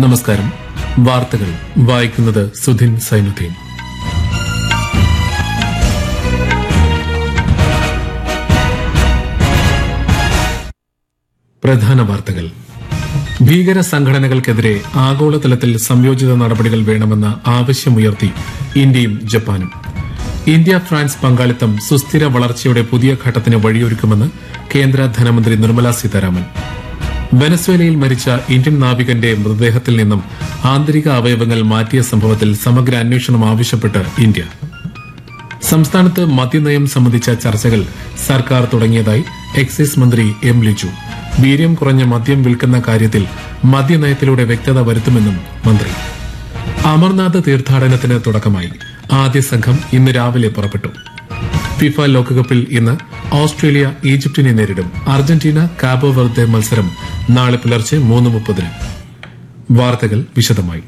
നമസ്കാരം വാർത്തകൾ വായിക്കുന്നത് സുധിൻ സൈനുദ്ദീൻ പ്രധാന വാർത്തകൾ ഭീകര സംഘടനകൾക്കെതിരെ ആഗോളതലത്തിൽ സംയോജിത നടപടികൾ വേണമെന്ന ആവശ്യമുയർത്തി ഇന്ത്യയും ജപ്പാനും ഇന്ത്യ ഫ്രാൻസ് പങ്കാളിത്തം സുസ്ഥിര വളർച്ചയുടെ പുതിയ ഘട്ടത്തിന് വഴിയൊരുക്കുമെന്ന് കേന്ദ്ര ധനമന്ത്രി നിർമ്മല സീതാരാമൻ വെനസ്വേലയിൽ മരിച്ച ഇന്ത്യൻ നാവികന്റെ മൃതദേഹത്തിൽ നിന്നും ആന്തരിക അവയവങ്ങൾ മാറ്റിയ സംഭവത്തിൽ സമഗ്ര അന്വേഷണം ആവശ്യപ്പെട്ട് ഇന്ത്യ സംസ്ഥാനത്ത് മദ്യനയം സംബന്ധിച്ച ചർച്ചകൾ സർക്കാർ തുടങ്ങിയതായി എക്സൈസ് മന്ത്രി എം ലിജു വീര്യം കുറഞ്ഞ മദ്യം വിൽക്കുന്ന കാര്യത്തിൽ മദ്യനയത്തിലൂടെ വ്യക്തത വരുത്തുമെന്നും മന്ത്രി അമർനാഥ് തീർത്ഥാടനത്തിന് തുടക്കമായി ആദ്യ സംഘം ഇന്ന് രാവിലെ പുറപ്പെട്ടു ഫിഫ ലോകകപ്പിൽ ഇന്ന് ഓസ്ട്രേലിയ ഈജിപ്തിനെ നേരിടും അർജന്റീന കാബോ വെർദെ മത്സരം നാളെ പുലർച്ചെ മൂന്ന് മുപ്പതിന് വാർത്തകൾ വിശദമായി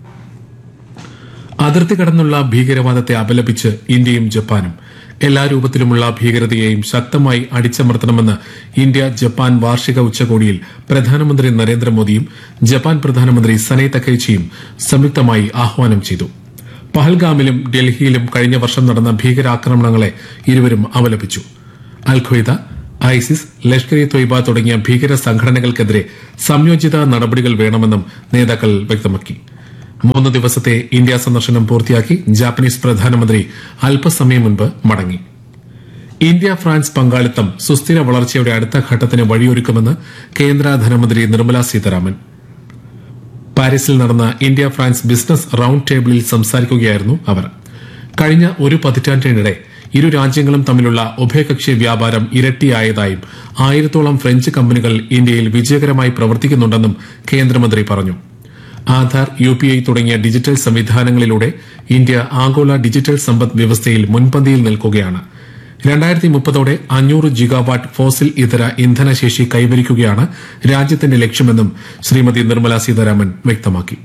അതിർത്തി കടന്നുള്ള ഭീകരവാദത്തെ അപലപിച്ച് ഇന്ത്യയും ജപ്പാനും എല്ലാ രൂപത്തിലുമുള്ള ഭീകരതയെയും ശക്തമായി അടിച്ചമർത്തണമെന്ന് ഇന്ത്യ ജപ്പാൻ വാർഷിക ഉച്ചകോടിയിൽ പ്രധാനമന്ത്രി നരേന്ദ്രമോദിയും ജപ്പാൻ പ്രധാനമന്ത്രി സനൈ തക്കൈച്ചിയും സംയുക്തമായി ആഹ്വാനം ചെയ്തു പഹൽഗാമിലും ഡൽഹിയിലും കഴിഞ്ഞ വർഷം നടന്ന ഭീകരാക്രമണങ്ങളെ ഇരുവരും അപലപിച്ചു അൽഖ്വയ്ദ ഐസിസ് ലഷ്കർ ഇ തൊയ്ബ തുടങ്ങിയ ഭീകര സംഘടനകൾക്കെതിരെ സംയോജിത നടപടികൾ വേണമെന്നും നേതാക്കൾ വ്യക്തമാക്കി മൂന്ന് ദിവസത്തെ ഇന്ത്യ സന്ദർശനം പൂർത്തിയാക്കി ജാപ്പനീസ് പ്രധാനമന്ത്രി അല്പസമയം മുൻപ് മടങ്ങി ഇന്ത്യ ഫ്രാൻസ് പങ്കാളിത്തം സുസ്ഥിര വളർച്ചയുടെ അടുത്ത ഘട്ടത്തിന് വഴിയൊരുക്കുമെന്ന് കേന്ദ്ര ധനമന്ത്രി നിർമ്മല സീതാരാമൻ പാരീസിൽ നടന്ന ഇന്ത്യ ഫ്രാൻസ് ബിസിനസ് റൌണ്ട് ടേബിളിൽ സംസാരിക്കുകയായിരുന്നു അവർ കഴിഞ്ഞ ഒരു പതിറ്റാണ്ടിനിടെ ഇരു രാജ്യങ്ങളും തമ്മിലുള്ള ഉഭയകക്ഷി വ്യാപാരം ഇരട്ടിയായതായും ആയിരത്തോളം ഫ്രഞ്ച് കമ്പനികൾ ഇന്ത്യയിൽ വിജയകരമായി പ്രവർത്തിക്കുന്നുണ്ടെന്നും കേന്ദ്രമന്ത്രി പറഞ്ഞു ആധാർ യു പി ഐ തുടങ്ങിയ ഡിജിറ്റൽ സംവിധാനങ്ങളിലൂടെ ഇന്ത്യ ആഗോള ഡിജിറ്റൽ സമ്പദ് വ്യവസ്ഥയിൽ മുൻപന്തിയിൽ നിൽക്കുകയാണ് രണ്ടായിരത്തി മുപ്പതോടെ അഞ്ഞൂറ് ജിഗാവാട്ട് ഫോസിൽ ഇതര ഇന്ധനശേഷി കൈവരിക്കുകയാണ് രാജ്യത്തിന്റെ ലക്ഷ്യമെന്നും ശ്രീമതി നിർമ്മല സീതാരാമൻ വ്യക്തമാക്കി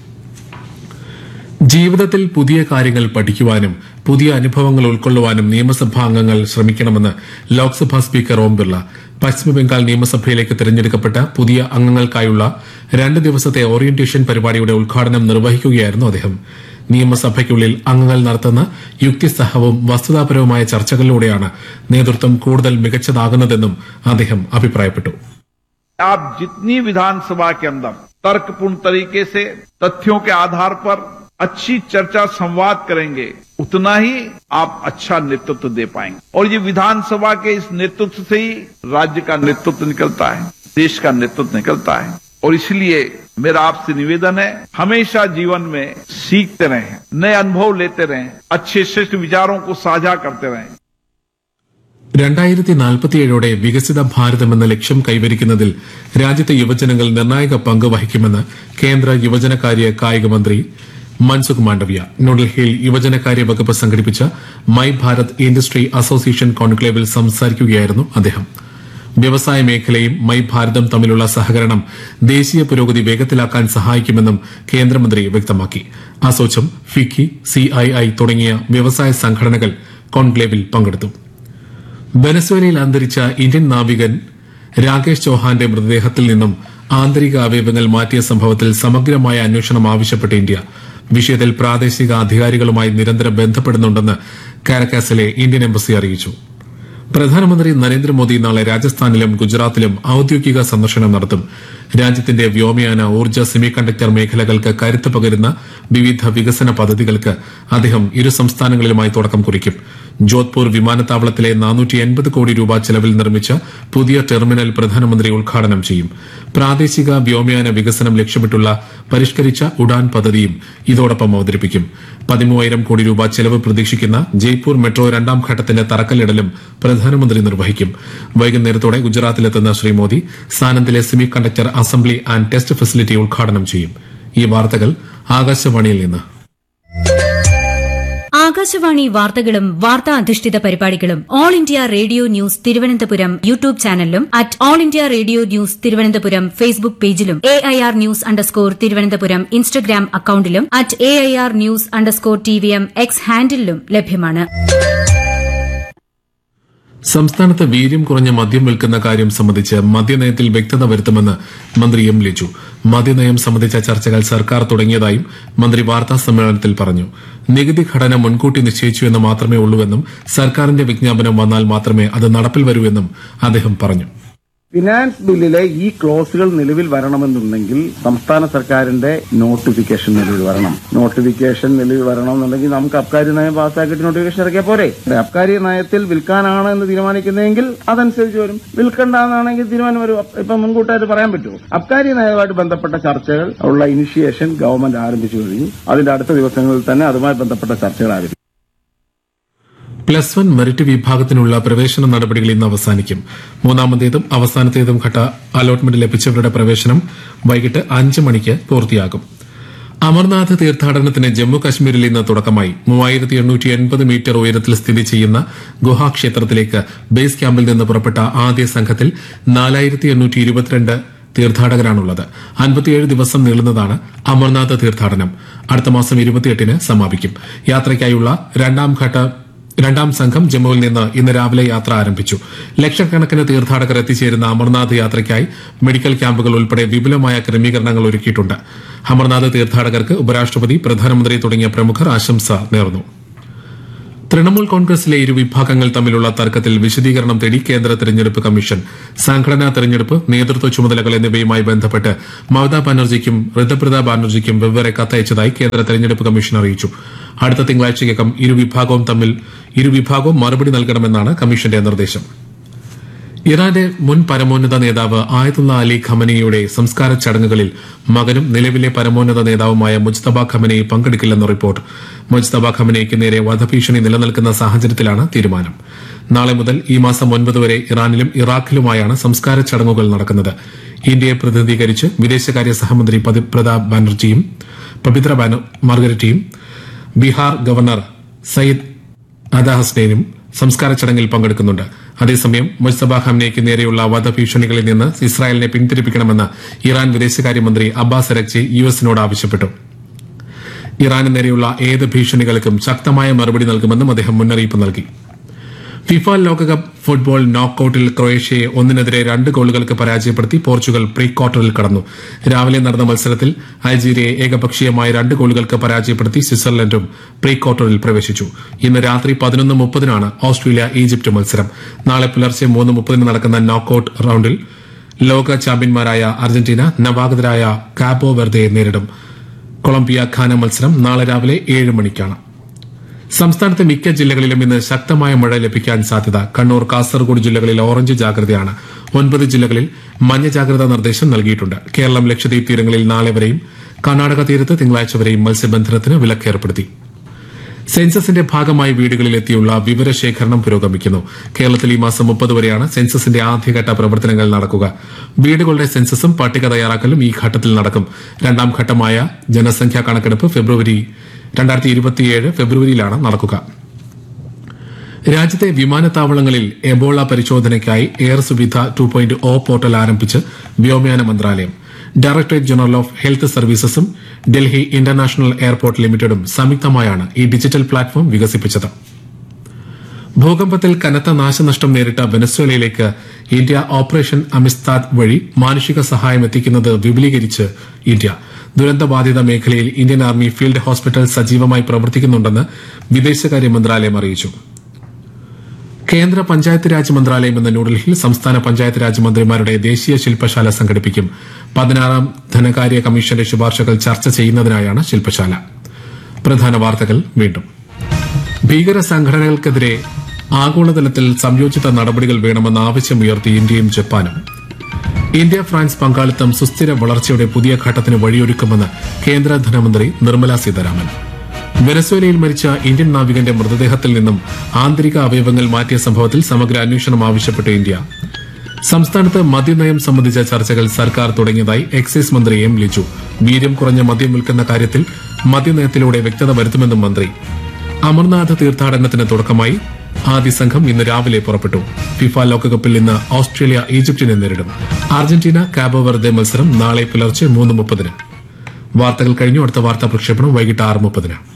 ജീവിതത്തിൽ പുതിയ കാര്യങ്ങൾ പഠിക്കുവാനും പുതിയ അനുഭവങ്ങൾ ഉൾക്കൊള്ളുവാനും നിയമസഭാ അംഗങ്ങൾ ശ്രമിക്കണമെന്ന് ലോക്സഭാ സ്പീക്കർ ഓം ബിർള പശ്ചിമബംഗാൾ നിയമസഭയിലേക്ക് തെരഞ്ഞെടുക്കപ്പെട്ട പുതിയ അംഗങ്ങൾക്കായുള്ള രണ്ട് ദിവസത്തെ ഓറിയന്റേഷൻ പരിപാടിയുടെ ഉദ്ഘാടനം നിർവഹിക്കുകയായിരുന്നു അദ്ദേഹം നിയമസഭയ്ക്കുള്ളിൽ അംഗങ്ങൾ നടത്തുന്ന യുക്തിസഹവും വസ്തുതാപരവുമായ ചർച്ചകളിലൂടെയാണ് നേതൃത്വം കൂടുതൽ മികച്ചതാകുന്നതെന്നും അദ്ദേഹം അഭിപ്രായപ്പെട്ടു आप जितनी विधानसभा के अंदर तर्कपूर्ण तरीके से तथ्यों के आधार पर अच्छी चर्चा संवाद करेंगे उतना ही आप अच्छा नेतृत्व दे पाएंगे और ये विधानसभा के इस नेतृत्व से ही राज्य का नेतृत्व निकलता है देश का नेतृत्व निकलता है और इसलिए मेरा आपसे निवेदन है हमेशा जीवन में सीखते रहें नए अनुभव लेते रहें अच्छे श्रेष्ठ विचारों को साझा करते रहें രണ്ടായിരത്തി നാൽപ്പത്തിയേഴോടെ വികസിത ഭാരതം എന്ന ലക്ഷ്യം കൈവരിക്കുന്നതിൽ രാജ്യത്തെ യുവജനങ്ങൾ നിർണായക പങ്ക് വഹിക്കുമെന്ന് കേന്ദ്ര യുവജനകാര്യ കായിക മന്ത്രി മൻസുഖ് മാണ്ഡവ്യ ന്യൂഡൽഹിയിൽ യുവജനകാര്യ വകുപ്പ് സംഘടിപ്പിച്ച മൈ ഭാരത് ഇൻഡസ്ട്രി അസോസിയേഷൻ കോൺക്ലേവിൽ സംസാരിക്കുകയായിരുന്നു അദ്ദേഹം വ്യവസായ മേഖലയും മൈ ഭാരതം തമ്മിലുള്ള സഹകരണം ദേശീയ പുരോഗതി വേഗത്തിലാക്കാൻ സഹായിക്കുമെന്നും കേന്ദ്രമന്ത്രി വ്യക്തമാക്കി അസോചം ഫിക്കി സിഐഐ തുടങ്ങിയ വ്യവസായ സംഘടനകൾ കോൺക്ലേവിൽ പങ്കെടുത്തു വെനസ്വേലയിൽ അന്തരിച്ച ഇന്ത്യൻ നാവികൻ രാകേഷ് ചൌഹാന്റെ മൃതദേഹത്തിൽ നിന്നും ആന്തരിക അവയവങ്ങൾ മാറ്റിയ സംഭവത്തിൽ സമഗ്രമായ അന്വേഷണം ആവശ്യപ്പെട്ട് ഇന്ത്യ വിഷയത്തിൽ പ്രാദേശിക അധികാരികളുമായി നിരന്തരം ബന്ധപ്പെടുന്നുണ്ടെന്ന് കാരക്കാസിലെ ഇന്ത്യൻ എംബസി അറിയിച്ചു പ്രധാനമന്ത്രി നരേന്ദ്രമോദി നാളെ രാജസ്ഥാനിലും ഗുജറാത്തിലും ഔദ്യോഗിക സന്ദർശനം നടത്തും രാജ്യത്തിന്റെ വ്യോമയാന ഊർജ്ജ സെമി കണ്ടക്ടർ മേഖലകൾക്ക് കരുത്ത് പകരുന്ന വിവിധ വികസന പദ്ധതികൾക്ക് അദ്ദേഹം ഇരു സംസ്ഥാനങ്ങളിലുമായി തുടക്കം കുറിക്കും ജോധ്പൂർ വിമാനത്താവളത്തിലെ നാനൂറ്റി എൺപത് കോടി രൂപ ചെലവിൽ നിർമ്മിച്ച പുതിയ ടെർമിനൽ പ്രധാനമന്ത്രി ഉദ്ഘാടനം ചെയ്യും പ്രാദേശിക വ്യോമയാന വികസനം ലക്ഷ്യമിട്ടുള്ള പരിഷ്കരിച്ച ഉഡാൻ പദ്ധതിയും ഇതോടൊപ്പം അവതരിപ്പിക്കും പതിമൂവായിരം കോടി രൂപ ചെലവ് പ്രതീക്ഷിക്കുന്ന ജയ്പൂർ മെട്രോ രണ്ടാം ഘട്ടത്തിന്റെ തറക്കല്ലിടലും പ്രധാനമന്ത്രി നിർവഹിക്കും വൈകുന്നേരത്തോടെ ഗുജറാത്തിലെത്തുന്ന ശ്രീ മോദി സാനന്ദിലെ semiconductor assembly and test facility ഉദ്ഘാടനം ചെയ്യും ഈ വാർത്തകൾ ആകാശവാണിയിൽ നിന്ന് ആകാശവാണി വാർത്തകളും വാർത്താ അധിഷ്ഠിത പരിപാടികളും All India Radio news Thiruvananthapuram YouTube ചാനലിലും at All India Radio news Thiruvananthapuram Facebook പേജിലും A I R news underscore Thiruvananthapuram Instagram അക്കൌണ്ടിലും at A I R news underscore T V M X ഹാൻഡിലും ലഭ്യമാണ് സംസ്ഥാനത്ത് വീര്യം കുറഞ്ഞ മദ്യം വിൽക്കുന്ന കാര്യം സംബന്ധിച്ച് മദ്യനയത്തിൽ വ്യക്തത വരുത്തുമെന്ന് മന്ത്രി എം ലിജു മദ്യനയം സംബന്ധിച്ച ചർച്ചകൾ സർക്കാർ തുടങ്ങിയതായും മന്ത്രി വാർത്താ സമ്മേളനത്തിൽ പറഞ്ഞു നികുതി ഘടന മുൻകൂട്ടി നിശ്ചയിച്ചുവെന്ന് മാത്രമേ ഉള്ളൂവെന്നും സർക്കാരിന്റെ വിജ്ഞാപനം വന്നാൽ മാത്രമേ അത് നടപ്പിൽ വരൂ എന്നും അദ്ദേഹം പറഞ്ഞു ഫിനാൻസ് ബില്ലിലെ ഈ ക്ലോസുകൾ നിലവിൽ വരണമെന്നുണ്ടെങ്കിൽ സംസ്ഥാന സർക്കാരിന്റെ നോട്ടിഫിക്കേഷൻ നിലവിൽ വരണം നോട്ടിഫിക്കേഷൻ നിലവിൽ വരണം എന്നുണ്ടെങ്കിൽ നമുക്ക് അബ്കാരി നയം പാസ്സാക്കിയിട്ട് നോട്ടിഫിക്കേഷൻ ഇറക്കിയാൽ പോരെ അബ്കാരി നയത്തിൽ വിൽക്കാനാണ് എന്ന് തീരുമാനിക്കുന്നതെങ്കിൽ അതനുസരിച്ച് വരും വിൽക്കണ്ടെന്നാണെങ്കിൽ തീരുമാനം വരും അപ്പ- ഇപ്പൊ മുൻകൂട്ടായിട്ട് പറയാൻ പറ്റുമോ അബ്കാരി നയവുമായിട്ട് ബന്ധപ്പെട്ട ചർച്ചകൾ ഉള്ള ഇനിഷ്യേഷൻ ഗവൺമെന്റ് ആരംഭിച്ചു കഴിഞ്ഞു അതിന്റെ അടുത്ത ദിവസങ്ങളിൽ തന്നെ അതുമായി ബന്ധപ്പെട്ട ചർച്ചകൾ ആരംഭിക്കും പ്ലസ് വൺ മെറിറ്റ് വിഭാഗത്തിനുള്ള പ്രവേശന നടപടികൾ ഇന്ന് അവസാനിക്കും മൂന്നാമത്തേതും അവസാനത്തേതും ഘട്ട അലോട്ട്മെന്റ് ലഭിച്ചവരുടെ പ്രവേശനം വൈകിട്ട് അഞ്ച് മണിക്ക് പൂർത്തിയാകും അമർനാഥ് തീർത്ഥാടനത്തിന് ജമ്മു കശ്മീരിൽ ഇന്ന് തുടക്കമായി മൂവായിരത്തി എണ്ണൂറ്റി എൺപത് മീറ്റർ ഉയരത്തിൽ സ്ഥിതി ചെയ്യുന്ന ഗുഹാക്ഷേത്രത്തിലേക്ക് ബേസ് ക്യാമ്പിൽ നിന്ന് പുറപ്പെട്ട ആദ്യ സംഘത്തിൽ നാലായിരത്തി എണ്ണൂറ്റി ഇരുപത്തിരണ്ട് തീർത്ഥാടകരാണുള്ളത് അൻപത്തിയേഴ് ദിവസം നീളുന്നതാണ് അമർനാഥ് തീർത്ഥാടനം അടുത്ത മാസം ഇരുപത്തിയെട്ടിന് സമാപിക്കും യാത്രയ്ക്കായുള്ള രണ്ടാം ഘട്ട രണ്ടാം സംഘം ജമ്മുവിൽ നിന്ന് ഇന്ന് രാവിലെ യാത്ര ആരംഭിച്ചു ലക്ഷക്കണക്കിന് തീർത്ഥാടകർ എത്തിച്ചേരുന്ന അമർനാഥ് യാത്രയ്ക്കായി മെഡിക്കൽ ക്യാമ്പുകൾ ഉൾപ്പെടെ വിപുലമായ ക്രമീകരണങ്ങൾ ഒരുക്കിയിട്ടുണ്ട് അമർനാഥ് തീർത്ഥാടകർക്ക് ഉപരാഷ്ട്രപതി പ്രധാനമന്ത്രി തുടങ്ങിയ പ്രമുഖർ ആശംസ നേർന്നു തൃണമൂൽ കോൺഗ്രസിലെ ഇരു വിഭാഗങ്ങൾ തമ്മിലുള്ള തർക്കത്തിൽ വിശദീകരണം തേടി കേന്ദ്ര തെരഞ്ഞെടുപ്പ് കമ്മീഷൻ സംഘടനാ തെരഞ്ഞെടുപ്പ് നേതൃത്വ ചുമതലകൾ എന്നിവയുമായി ബന്ധപ്പെട്ട് മമതാ ബാനർജിക്കും ഋതുപ്രത ബാനർജിക്കും വെവ്വേറെ കത്തയച്ചതായി കേന്ദ്ര തെരഞ്ഞെടുപ്പ് കമ്മീഷൻ അറിയിച്ചു അടുത്ത തിങ്കളാഴ്ചയ്ക്കകം ഇരു വിഭാഗവും തമ്മിൽ ഇരു വിഭാഗവും മറുപടി നൽകണമെന്നാണ് കമ്മീഷന്റെ നിർദ്ദേശം ഇറാന്റെ മുൻ പരമോന്നത നേതാവ് ആയതുള്ള അലി ഖമനിയുടെ സംസ്കാര ചടങ്ങുകളിൽ മകനും നിലവിലെ പരമോന്നത നേതാവുമായ മുജ്തബ ഖമനി പങ്കെടുക്കില്ലെന്ന് റിപ്പോർട്ട് മുജ്തബ ഖമനിക്ക് നേരെ വധഭീഷണി നിലനിൽക്കുന്ന സാഹചര്യത്തിലാണ് തീരുമാനം നാളെ മുതൽ ഈ മാസം ഒൻപത് വരെ ഇറാനിലും ഇറാഖിലുമായാണ് സംസ്കാര ചടങ്ങുകൾ നടക്കുന്നത് ഇന്ത്യയെ പ്രതിനിധീകരിച്ച് വിദേശകാര്യ സഹമന്ത്രി പതി- പ്രതാപ് ബാനർജിയും പവിത്ര ബാനർ മാർഗരറ്റിയും ബീഹാർ ഗവർണർ സയ്യിദ് അദാ ഹസ്നൈനും സംസ്കാര ചടങ്ങിൽ പങ്കെടുക്കുന്നുണ്ട് അതേസമയം മുസ്തബ ഹംനയ്ക്ക് നേരെയുള്ള വധഭീഷണികളിൽ നിന്ന് ഇസ്രായേലിനെ പിന്തിരിപ്പിക്കണമെന്ന് ഇറാൻ വിദേശകാര്യമന്ത്രി അബ്ബാസ് അരക്ചി യു എസിനോട് ആവശ്യപ്പെട്ടു ഇറാന് നേരെയുള്ള ഏത് ഭീഷണികൾക്കും ശക്തമായ മറുപടി നൽകുമെന്നും അദ്ദേഹം മുന്നറിയിപ്പ് നൽകി ഫിഫ ലോകകപ്പ് ഫുട്ബോൾ നോക്കൌട്ടിൽ ക്രൊയേഷ്യയെ ഒന്നിനെതിരെ രണ്ട് ഗോളുകൾക്ക് പരാജയപ്പെടുത്തി പോർച്ചുഗൽ പ്രീ ക്വാർട്ടറിൽ കടന്നു രാവിലെ നടന്ന മത്സരത്തിൽ അൾജീരിയയെ ഏകപക്ഷീയമായ രണ്ട് ഗോളുകൾക്ക് പരാജയപ്പെടുത്തി സ്വിറ്റ്സർലൻഡും പ്രീ ക്വാർട്ടറിൽ പ്രവേശിച്ചു ഇന്ന് രാത്രി പതിനൊന്ന് മുപ്പതിനാണ് ഓസ്ട്രേലിയ ഈജിപ്ത് മത്സരം നാളെ പുലർച്ചെ മൂന്ന് മുപ്പതിന് നടക്കുന്ന നോക്കൌട്ട് റൌണ്ടിൽ ലോക ചാമ്പ്യന്മാരായ അർജന്റീന നവാഗതരായ കാബോ വെർദയെ നേരിടും കൊളംബിയ ഖാന മത്സരം നാളെ രാവിലെ ഏഴ് മണിക്കാണ് സംസ്ഥാനത്തെ മിക്ക ജില്ലകളിലും ഇന്ന് ശക്തമായ മഴ ലഭിക്കാൻ സാധ്യത കണ്ണൂർ കാസർഗോഡ് ജില്ലകളിൽ ഓറഞ്ച് ജാഗ്രതയാണ് ഒൻപത് ജില്ലകളിൽ മഞ്ഞ ജാഗ്രതാ നിർദ്ദേശം നൽകിയിട്ടുണ്ട് കേരളം ലക്ഷദ്വീപ് തീരങ്ങളിൽ നാളെ വരെയും കർണാടക തീരത്ത് തിങ്കളാഴ്ച വരെയും മത്സ്യബന്ധനത്തിന് വിലക്കേർപ്പെടുത്തി സെൻസസിന്റെ ഭാഗമായി വീടുകളിലെത്തിയുള്ള വിവരശേഖരണം പുരോഗമിക്കുന്നു കേരളത്തിൽ ഈ മാസം മുപ്പത് വരെയാണ് സെൻസസിന്റെ ആദ്യഘട്ട പ്രവർത്തനങ്ങൾ നടക്കുക വീടുകളുടെ സെൻസസും പട്ടിക തയ്യാറാക്കലും ഈ ഘട്ടത്തിൽ നടക്കും രണ്ടാം ഘട്ടമായ ജനസംഖ്യാ കണക്കെടുപ്പ് ഫെബ്രുവരി രണ്ടായിരത്തി ഇരുപത്തിയേഴ് ഫെബ്രുവരിയിലാണ് നടക്കുക രാജ്യത്തെ വിമാനത്താവളങ്ങളിൽ എബോള പരിശോധനയ്ക്കായി air Suvidha two point O portal ആരംഭിച്ച് വ്യോമയാന മന്ത്രാലയം ഡയറക്ടറേറ്റ് ജനറൽ ഓഫ് ഹെൽത്ത് സർവീസസും ഡൽഹി ഇന്റർനാഷണൽ എയർപോർട്ട് ലിമിറ്റഡും സംയുക്തമായാണ് ഈ ഡിജിറ്റൽ പ്ലാറ്റ്ഫോം വികസിപ്പിച്ചത് ഭൂകമ്പത്തിൽ കനത്ത നാശനഷ്ടം നേരിട്ട വെനസ്വേലയിലേക്ക് ഇന്ത്യ ഓപ്പറേഷൻ അമിസ്താദ് വഴി മാനുഷിക സഹായം എത്തിക്കുന്നത് വിപുലീകരിച്ച് ഇന്ത്യ ദുരന്തബാധിത മേഖലയിൽ ഇന്ത്യൻ ആർമി ഫീൽഡ് ഹോസ്പിറ്റൽ സജീവമായി പ്രവർത്തിക്കുന്നുണ്ടെന്ന് വിദേശകാര്യ മന്ത്രാലയം അറിയിച്ചു കേന്ദ്ര പഞ്ചായത്ത് രാജ് മന്ത്രാലയം എന്ന ന്യൂഡൽഹിയിൽ സംസ്ഥാന പഞ്ചായത്ത് രാജ് മന്ത്രിമാരുടെ ദേശീയ ശില്പശാല സംഘടിപ്പിക്കും പതിനാറാം ധനകാര്യ കമ്മീഷന്റെ ശുപാർശകൾ ചർച്ച ചെയ്യുന്നതിനായാണ് ശില്പശാല പ്രധാന വാർത്തകൾ വീണ്ടും ഭീകര സംഘടനകൾക്കെതിരെ ആഗോളതലത്തിൽ സംയോജിത നടപടികൾ വേണമെന്ന ആവശ്യമുയർത്തി ഇന്ത്യയും ജപ്പാനും ഇന്ത്യ ഫ്രാൻസ് പങ്കാളിത്തം സുസ്ഥിര വളർച്ചയുടെ പുതിയ ഘട്ടത്തിന് വഴിയൊരുക്കുമെന്ന് കേന്ദ്ര ധനമന്ത്രി നിർമ്മല സീതാരാമൻ വെനസ്വേലയിൽ മരിച്ച ഇന്ത്യൻ നാവികന്റെ മൃതദേഹത്തിൽ നിന്നും ആന്തരിക അവയവങ്ങൾ മാറ്റിയ സംഭവത്തിൽ സമഗ്ര അന്വേഷണം ആവശ്യപ്പെട്ട് ഇന്ത്യ സംസ്ഥാനത്ത് മദ്യനയം സംബന്ധിച്ച ചർച്ചകൾ സർക്കാർ തുടങ്ങിയതായി എക്സൈസ് മന്ത്രി എം ലിജു വീര്യം കുറഞ്ഞ മദ്യം വിൽക്കുന്ന കാര്യത്തിൽ മദ്യനയത്തിലൂടെ വ്യക്തത വരുത്തുമെന്നും മന്ത്രി അമർനാഥ് തീർത്ഥാടനത്തിന് തുടക്കമായി ആദ്യ സംഘം ഇന്ന് രാവിലെ പുറപ്പെട്ടു ഫിഫ ലോകകപ്പിൽ ഇന്ന് ഓസ്ട്രേലിയ ഈജിപ്തിനെ നേരിടും അർജന്റീന കാബോ വെർദെ മത്സരം നാളെ പുലർച്ചെ മൂന്ന് മുപ്പതിന് വാർത്തകൾ കഴിഞ്ഞു അടുത്ത വാർത്താ പ്രക്ഷേപണം വൈകിട്ട് ആറ് മുപ്പതിന്